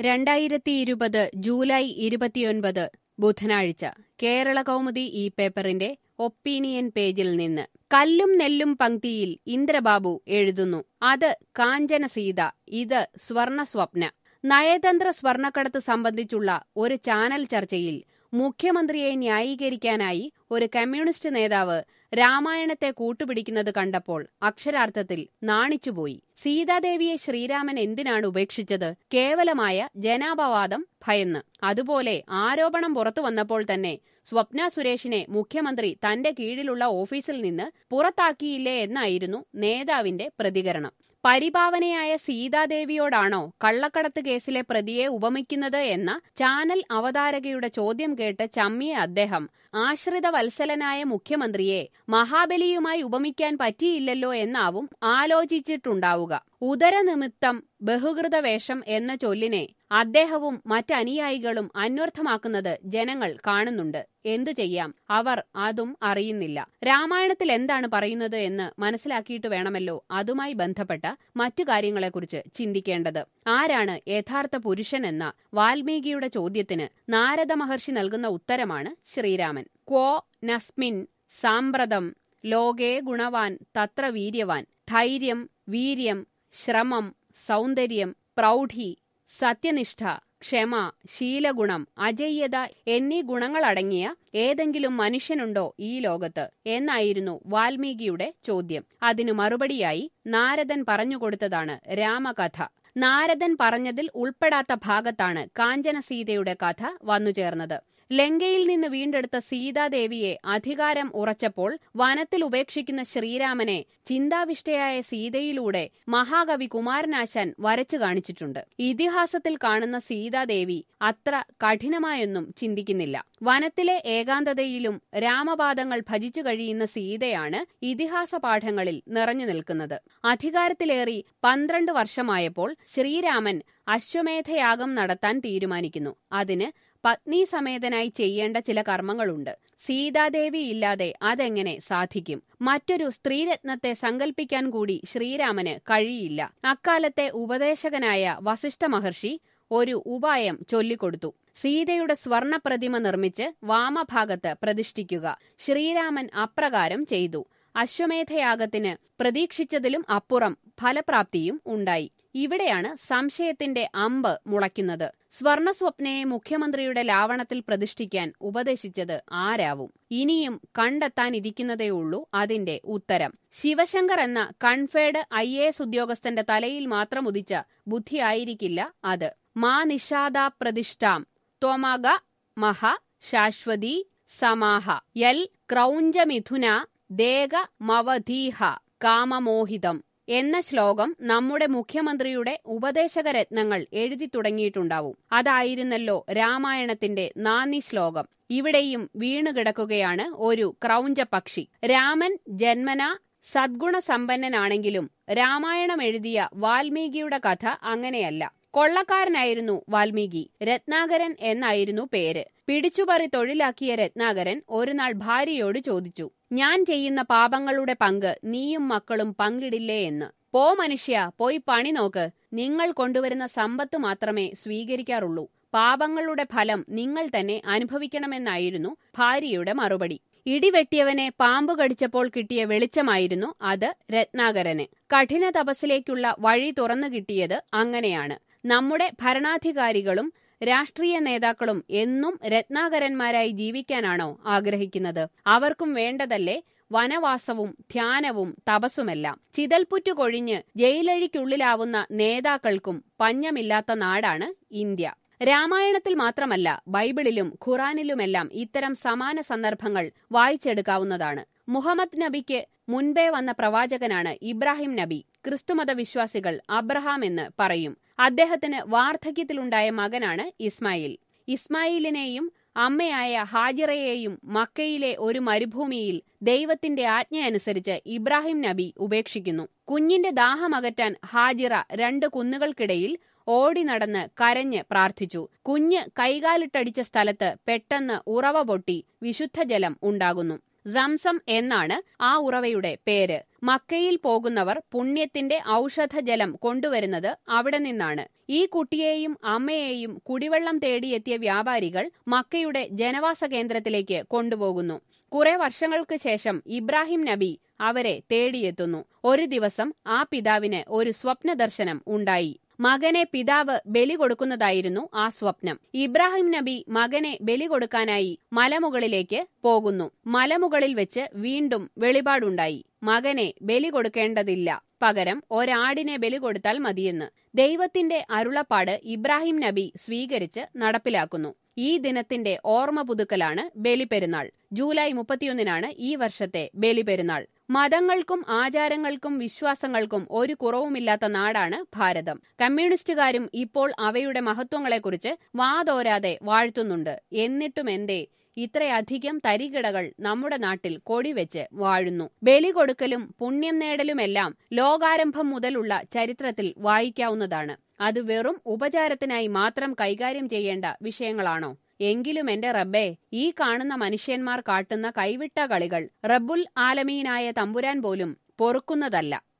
രണ്ടായിരത്തി ഇരുപത് ജൂലൈ ഇരുപത്തിയൊൻപത് ബുധനാഴ്ച കേരള കൗമുദി ഈ പേപ്പറിന്റെ ഒപ്പീനിയൻ പേജിൽ നിന്ന് കല്ലും നെല്ലും പങ്ക്തിയിൽ ഇന്ദ്രബാബു എഴുതുന്നു അത് കാഞ്ചന സീത ഇത് സ്വർണ സ്വപ്ന നയതന്ത്ര സ്വർണക്കടത്ത് സംബന്ധിച്ചുള്ള ഒരു ചാനൽ ചർച്ചയിൽ മുഖ്യമന്ത്രിയെ ന്യായീകരിക്കാനായി ഒരു കമ്മ്യൂണിസ്റ്റ് നേതാവ് രാമായണത്തെ കൂട്ടുപിടിക്കുന്നത് കണ്ടപ്പോൾ അക്ഷരാർത്ഥത്തിൽ നാണിച്ചുപോയി സീതാദേവിയെ ശ്രീരാമൻ എന്തിനാണ് ഉപേക്ഷിച്ചത് കേവലമായ ജനാപവാദം ഭയന്ന് അതുപോലെ ആരോപണം പുറത്തു വന്നപ്പോൾ തന്നെ സ്വപ്ന സുരേഷിനെ മുഖ്യമന്ത്രി തന്റെ കീഴിലുള്ള ഓഫീസിൽ നിന്ന് പുറത്താക്കിയില്ലേ എന്നായിരുന്നു നേതാവിന്റെ പ്രതികരണം പരിഭാവനയായ സീതാദേവിയോടാണോ കള്ളക്കടത്ത് കേസിലെ പ്രതിയെ ഉപമിക്കുന്നത് എന്ന ചാനൽ അവതാരകയുടെ ചോദ്യം കേട്ട് ചമ്മിയ അദ്ദേഹം ആശ്രിത വത്സലനായ മുഖ്യമന്ത്രിയെ മഹാബലിയുമായി ഉപമിക്കാൻ പറ്റിയില്ലല്ലോ എന്നാവും ആലോചിച്ചിട്ടുണ്ടാവുക ഉദരനിമിത്തം ബഹുകൃത വേഷം എന്ന ചൊല്ലിനെ അദ്ദേഹവും മറ്റനുയായികളും അന്വർത്ഥമാക്കുന്നത് ജനങ്ങൾ കാണുന്നുണ്ട് എന്തു ചെയ്യാം അവർ അതും അറിയുന്നില്ല രാമായണത്തിൽ എന്താണ് പറയുന്നത് എന്ന് മനസ്സിലാക്കിയിട്ട് വേണമല്ലോ അതുമായി ബന്ധപ്പെട്ട മറ്റു കാര്യങ്ങളെക്കുറിച്ച് ചിന്തിക്കേണ്ടത് ആരാണ് യഥാർത്ഥ പുരുഷൻ എന്ന വാൽമീകിയുടെ ചോദ്യത്തിന് നാരദ മഹർഷി നൽകുന്ന ഉത്തരമാണ് ശ്രീരാമൻ ക്വോ നസ്മിൻ സാമ്പ്രതം ലോകേ ഗുണവാൻ തത്ര വീര്യവാൻ ധൈര്യം വീര്യം ശ്രമം സൗന്ദര്യം പ്രൗഢി സത്യനിഷ്ഠ ക്ഷമ ശീലഗുണം അജയ്യത എന്നീ ഗുണങ്ങളടങ്ങിയ ഏതെങ്കിലും മനുഷ്യനുണ്ടോ ഈ ലോകത്ത് എന്നായിരുന്നു വാൽമീകിയുടെ ചോദ്യം അതിനു മറുപടിയായി നാരദൻ പറഞ്ഞുകൊടുത്തതാണ് രാമകഥ നാരദൻ പറഞ്ഞതിൽ ഉൾപ്പെടാത്ത ഭാഗത്താണ് കാഞ്ചന സീതയുടെ കഥ വന്നുചേർന്നത് ലങ്കയിൽ നിന്ന് വീണ്ടെടുത്ത സീതാദേവിയെ അധികാരം ഉറച്ചപ്പോൾ വനത്തിൽ ഉപേക്ഷിക്കുന്ന ശ്രീരാമനെ ചിന്താവിഷ്ടയായ സീതയിലൂടെ മഹാകവി കുമാരനാശാൻ വരച്ചു കാണിച്ചിട്ടുണ്ട് ഇതിഹാസത്തിൽ കാണുന്ന സീതാദേവി അത്ര കഠിനമായൊന്നും ചിന്തിക്കുന്നില്ല വനത്തിലെ ഏകാന്തതയിലും രാമപാദങ്ങൾ ഭജിച്ചു കഴിയുന്ന സീതയാണ് ഇതിഹാസ പാഠങ്ങളിൽ നിറഞ്ഞു നിൽക്കുന്നത് അധികാരത്തിലേറി പന്ത്രണ്ട് വർഷമായപ്പോൾ ശ്രീരാമൻ അശ്വമേധയാഗം നടത്താൻ തീരുമാനിക്കുന്നു അതിന് പത്നി സമേതനായി ചെയ്യേണ്ട ചില കർമ്മങ്ങളുണ്ട് സീതാദേവി ഇല്ലാതെ അതെങ്ങനെ സാധിക്കും മറ്റൊരു സ്ത്രീരത്നത്തെ സങ്കല്പിക്കാൻ കൂടി ശ്രീരാമന് കഴിയില്ല അക്കാലത്തെ ഉപദേശകനായ വസിഷ്ഠ മഹർഷി ഒരു ഉപായം ചൊല്ലിക്കൊടുത്തു സീതയുടെ സ്വർണ പ്രതിമ നിർമ്മിച്ച് വാമഭാഗത്ത് പ്രതിഷ്ഠിക്കുക ശ്രീരാമൻ അപ്രകാരം ചെയ്തു അശ്വമേധയാഗത്തിന് പ്രതീക്ഷിച്ചതിലും അപ്പുറം ഫലപ്രാപ്തിയും ഉണ്ടായി ഇവിടെയാണ് സംശയത്തിന്റെ അമ്പ് മുളയ്ക്കുന്നത് സ്വർണസ്വപ്നയെ മുഖ്യമന്ത്രിയുടെ ലാവണത്തിൽ പ്രതിഷ്ഠിക്കാൻ ഉപദേശിച്ചത് ആരാവും ഇനിയും കണ്ടെത്താനിരിക്കുന്നതേയുള്ളൂ അതിന്റെ ഉത്തരം ശിവശങ്കർ എന്ന കൺഫേഡ് ഐ എ എസ് ഉദ്യോഗസ്ഥന്റെ തലയിൽ മാത്രം ഉദിച്ച ബുദ്ധിയായിരിക്കില്ല അത് മാ നിഷാദ പ്രതിഷ്ഠാം ത്വമഗ മഹ ശാശ്വതി സമാഹ യൽ ക്രൗഞ്ചമിഥുന ദേഗ മവധീഹ കാമമോഹിതം എന്ന ശ്ലോകം നമ്മുടെ മുഖ്യമന്ത്രിയുടെ ഉപദേശകരത്നങ്ങൾ എഴുതി തുടങ്ങിയിട്ടുണ്ടാവും അതായിരുന്നല്ലോ രാമായണത്തിന്റെ നാന്ദി ശ്ലോകം ഇവിടെയും വീണുകിടക്കുകയാണ് ഒരു ക്രൗഞ്ചപക്ഷി രാമൻ ജന്മന സദ്ഗുണസമ്പന്നനാണെങ്കിലും രാമായണം എഴുതിയ വാൽമീകിയുടെ കഥ അങ്ങനെയല്ല കൊള്ളക്കാരനായിരുന്നു വാൽമീകി രത്നാകരൻ എന്നായിരുന്നു പേര് പിടിച്ചുപറി തൊഴിലാക്കിയ രത്നാകരൻ ഒരുനാൾ ഭാര്യയോട് ചോദിച്ചു ഞാൻ ചെയ്യുന്ന പാപങ്ങളുടെ പങ്ക് നീയും മക്കളും പങ്കിടില്ലേ എന്ന് പോ മനുഷ്യ പോയി പണി നോക്ക് നിങ്ങൾ കൊണ്ടുവരുന്ന സമ്പത്ത് മാത്രമേ സ്വീകരിക്കാറുള്ളൂ പാപങ്ങളുടെ ഫലം നിങ്ങൾ തന്നെ അനുഭവിക്കണമെന്നായിരുന്നു ഭാര്യയുടെ മറുപടി ഇടിവെട്ടിയവനെ പാമ്പ് കടിച്ചപ്പോൾ കിട്ടിയ വെളിച്ചമായിരുന്നു അത് രത്നാകരന് കഠിന തപസ്സിലേക്കുള്ള വഴി തുറന്നു കിട്ടിയത് അങ്ങനെയാണ് നമ്മുടെ ഭരണാധികാരികളും രാഷ്ട്രീയ നേതാക്കളും എന്നും രത്നാകരന്മാരായി ജീവിക്കാനാണോ ആഗ്രഹിക്കുന്നത് അവർക്കും വേണ്ടതല്ലേ വനവാസവും ധ്യാനവും തപസ്സുമെല്ലാം ചിതൽപുറ്റു കൊഴിഞ്ഞ് ജയിലഴിക്കുള്ളിലാവുന്ന നേതാക്കൾക്കും പഞ്ഞമില്ലാത്ത നാടാണ് ഇന്ത്യ രാമായണത്തിൽ മാത്രമല്ല ബൈബിളിലും ഖുറാനിലുമെല്ലാം ഇത്തരം സമാന സന്ദർഭങ്ങൾ വായിച്ചെടുക്കാവുന്നതാണ് മുഹമ്മദ് നബിക്ക് മുൻപേ വന്ന പ്രവാചകനാണ് ഇബ്രാഹിം നബി ക്രിസ്തുമത വിശ്വാസികൾ അബ്രഹാം എന്ന് പറയും അദ്ദേഹത്തിന് വാർദ്ധക്യത്തിലുണ്ടായ മകനാണ് ഇസ്മായിൽ ഇസ്മായിലിനെയും അമ്മയായ ഹാജിറയെയും മക്കയിലെ ഒരു മരുഭൂമിയിൽ ദൈവത്തിന്റെ ആജ്ഞയനുസരിച്ച് ഇബ്രാഹിം നബി ഉപേക്ഷിക്കുന്നു കുഞ്ഞിന്റെ ദാഹമകറ്റാൻ ഹാജിറ രണ്ട് കുന്നുകൾക്കിടയിൽ ഓടി നടന്ന് കരഞ്ഞ് പ്രാർത്ഥിച്ചു കുഞ്ഞ് കൈകാലിട്ടടിച്ച സ്ഥലത്ത് പെട്ടെന്ന് ഉറവ പൊട്ടി വിശുദ്ധജലം ഉണ്ടാകുന്നു സംസം എന്നാണ് ആ ഉറവയുടെ പേര് മക്കയിൽ പോകുന്നവർ പുണ്യത്തിന്റെ ഔഷധജലം കൊണ്ടുവരുന്നത് അവിടെ നിന്നാണ് ഈ കുട്ടിയെയും അമ്മയെയും കുടിവെള്ളം തേടിയെത്തിയ വ്യാപാരികൾ മക്കയുടെ ജനവാസ കേന്ദ്രത്തിലേക്ക് കൊണ്ടുപോകുന്നു കുറെ വർഷങ്ങൾക്ക് ശേഷം ഇബ്രാഹിം നബി അവരെ തേടിയെത്തുന്നു ഒരു ദിവസം ആ പിതാവിന് ഒരു സ്വപ്നദർശനം ഉണ്ടായി മകനെ പിതാവ് ബലി കൊടുക്കുന്നതായിരുന്നു ആ സ്വപ്നം ഇബ്രാഹിം നബി മകനെ ബലി കൊടുക്കാനായി മലമുകളിലേക്ക് പോകുന്നു മലമുകളിൽ വെച്ച് വീണ്ടും വെളിപാടുണ്ടായി മകനെ ബലി കൊടുക്കേണ്ടതില്ല പകരം ഒരാടിനെ ബലി കൊടുത്താൽ മതിയെന്ന് ദൈവത്തിന്റെ അരുളപ്പാട് ഇബ്രാഹിം നബി സ്വീകരിച്ച് നടപ്പിലാക്കുന്നു ഈ ദിനത്തിന്റെ ഓർമ്മ പുതുക്കലാണ് ബലിപെരുന്നാൾ ജൂലൈ മുപ്പത്തിയൊന്നിനാണ് ഈ വർഷത്തെ ബലിപെരുന്നാൾ മതങ്ങൾക്കും ആചാരങ്ങൾക്കും വിശ്വാസങ്ങൾക്കും ഒരു കുറവുമില്ലാത്ത നാടാണ് ഭാരതം കമ്മ്യൂണിസ്റ്റുകാരും ഇപ്പോൾ അവയുടെ മഹത്വങ്ങളെക്കുറിച്ച് വാതോരാതെ വാഴ്ത്തുന്നുണ്ട് എന്നിട്ടും എന്തേ ഇത്രയധികം തരികിടകൾ നമ്മുടെ നാട്ടിൽ കൊടിവെച്ച് വാഴുന്നു ബലി കൊടുക്കലും പുണ്യം നേടലുമെല്ലാം ലോകാരംഭം മുതലുള്ള ചരിത്രത്തിൽ വായിക്കാവുന്നതാണ് അത് വെറും ഉപചാരത്തിനായി മാത്രം കൈകാര്യം ചെയ്യേണ്ട വിഷയങ്ങളാണോ എങ്കിലും എന്റെ റബ്ബേ ഈ കാണുന്ന മനുഷ്യന്മാർ കാട്ടുന്ന കൈവിട്ട കളികൾ റബ്ബുൽ ആലമീനായ തമ്പുരാൻ പോലും പൊറുക്കുന്നതല്ല